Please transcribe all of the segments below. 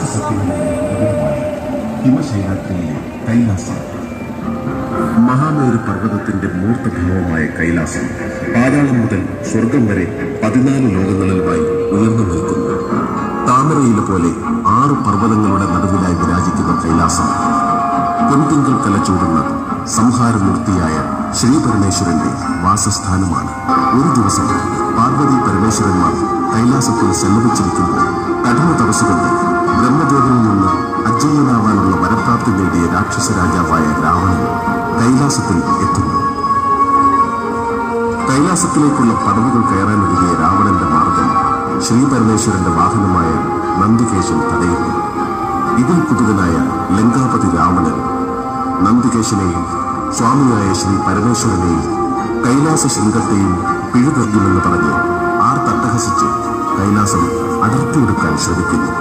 അനന്ത സത്യങ്ങളുടെ ഉറവിടമാണ് ഹിമശൈലാദ്രിയിലെ കൈലാസം മഹാമേരു പർവ്വതത്തിന്റെ മൂർത്തഭാവമായ കൈലാസം പാതാളം മുതൽ സ്വർഗം വരെ പതിനാല് ലോകങ്ങളിലുമായി ഉയർന്നു നിൽക്കുന്നു താമരയില പോലെ ആറ് പർവ്വതങ്ങളുടെ നടുവിലായി വിരാജിക്കുന്ന കൈലാസം പൊൻതിങ്കൾ കലചൂടുന്ന സംഹാരമൂർത്തിയായ ശ്രീ പരമേശ്വരന്റെ വാസസ്ഥാനമാണ് ഒരു ദിവസം പാർവതി പരമേശ്വരന്മാർ കൈലാസത്തിൽ ചെലവച്ചിരിക്കുമ്പോൾ കഠിന തപസ്സുകൊണ്ട് ബ്രഹ്മദേവനിൽ നിന്ന് അജയ്യനാവാനുള്ള വരപ്രാപ്തി നേടിയ രാക്ഷസ രാജാവായ രാവണൻ കൈലാസത്തിൽ എത്തുന്നു കൈലാസത്തിലേക്കുള്ള പടവുകൾ കയറാനൊരുങ്ങിയ രാവണന്റെ മാർഗം ശ്രീ പരമേശ്വരന്റെ വാഹനമായ നന്ദികേശൻ തടയുന്നു ഇതിൽ കുതുകനായ ലങ്കാപതി രാവണൻ നന്ദികേശനെയും സ്വാമിയായ ശ്രീ പരമേശ്വരനെയും കൈലാസ ശൃംഗത്തെയും പിഴുതെറിയുമെന്ന് പറഞ്ഞ് ആർ തട്ടഹസിച്ച് കൈലാസം അടർത്തിയെടുക്കാൻ ശ്രമിക്കുന്നു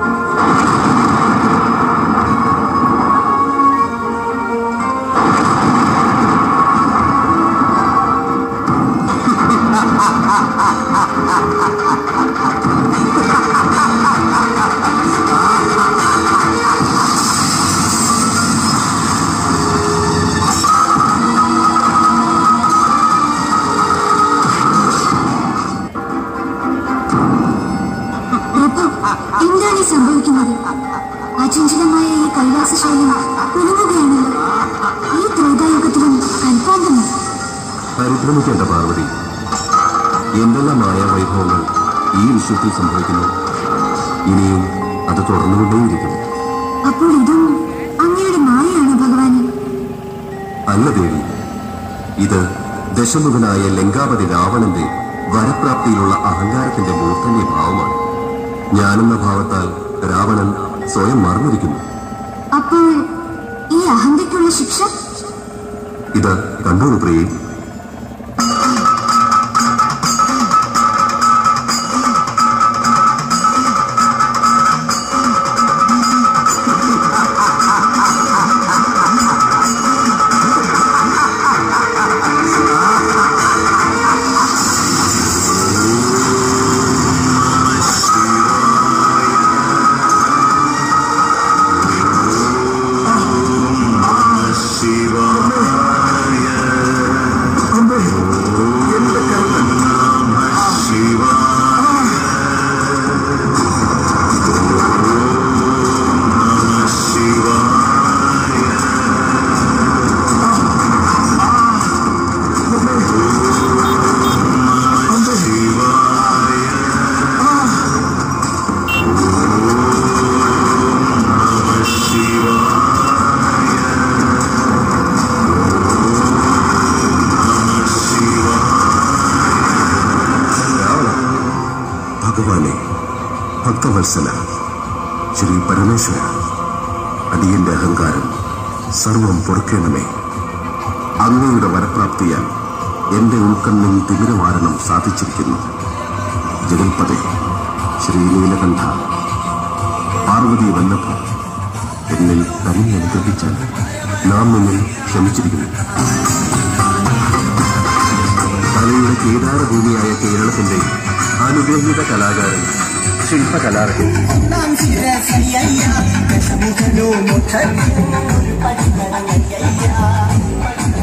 പ്രഭു എന്താണ് ഈ സംഭവിക്കുന്നത് അചഞ്ചലമായ ഈ കൈലാസശൈലം കുലുങ്ങുകയാണല്ലോ ഈ ത്രേതായുഗത്തിലും കൽപ്പാന്തമോ പരിഭ്രമിക്കേണ്ട പാർവതി എന്തെല്ലാം മായാവൈഭവങ്ങൾ ഈ വിശ്വത്തിൽ സംഭവിക്കുന്നു ഇനിയും അത് തുടർന്നുകൊണ്ടേയിരിക്കും അപ്പോൾ ഇതും അങ്ങയുടെ മായയാണോ ഭഗവാനെ അല്ല ദേവി ഇത് ദശമുഖനായ ലങ്കാപതി രാവണന്റെ വരപ്രാപ്തിയിലുള്ള അഹങ്കാരത്തിന്റെ മൂർത്തന്റെ ഭാവമാണ് ഞാനെന്ന ഭാവത്താൽ രാവണൻ സ്വയം മറന്നിരിക്കുന്നു അപ്പോൾ ഈ അഹന്തയ്ക്കുള്ള ശിക്ഷ ഇത് കണ്ടോളൂ പ്രിയേ രാവണ ഭഗവാനെ ഭക്തവത്സല ശ്രീ പരമേശ്വര അടിയന്റെ അഹങ്കാരം സർവം പൊറുക്കേണമേ അങ്ങയുടെ വരപ്രാപ്തിയാൽ എന്റെ ഉൾക്കണ്ണിൽ തിമിരവാരണം സാധിച്ചിരിക്കുന്നു ജഗൽപദേ ശ്രീ നീലകണ്ഠ പാർവതി വല്ലഭ എന്നിൽ കരുണി അനുഗ്രഹിച്ചാൽ നാം നിന്നിൽ ക്ഷമിച്ചിരിക്കുന്നു കലയുടെ കേദാരഭൂമിയായ കേരളത്തിന്റെ അനുഗ്രഹീത കലാകാരൻ ശില്പകലാരൻ നാം ശിരസിയയ്യ ദശമുഖനോ മുഖ ഒരു പടികളയ്യ